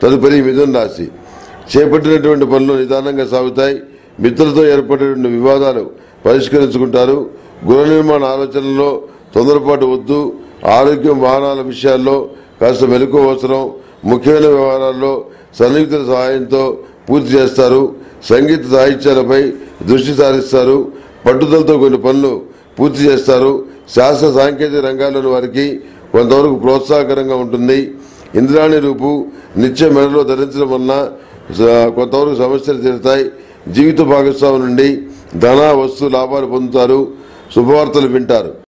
తదుపరి మిథున రాశి చేపట్టినటువంటి పనులు నిదానంగా సాగుతాయి మిత్రులతో ఏర్పడినటువంటి వివాదాలు పరిష్కరించుకుంటారు గృహ నిర్మాణ ఆలోచనల్లో తొందరపాటు వద్దు ఆరోగ్యం వాహనాల విషయాల్లో కాస్త మెలకు అవసరం ముఖ్యమైన వ్యవహారాల్లో సన్నిహితుల సహాయంతో పూర్తి చేస్తారు సంగీత సాహిత్యాలపై దృష్టి సారిస్తారు పట్టుదలతో కొన్ని పనులు పూర్తి చేస్తారు శాస్త్ర సాంకేతిక రంగాల్లోని వారికి కొంతవరకు ప్రోత్సాహకరంగా ఉంటుంది ఇంద్రాణి రూపు నిత్య మెడలో ధరించడం వలన స- కొంతవరకు సమస్యలు తీరుతాయి జీవిత భాగస్వామి నుండి ధన వస్తు లాభాలు పొందుతారు శుభవార్తలు వింటారు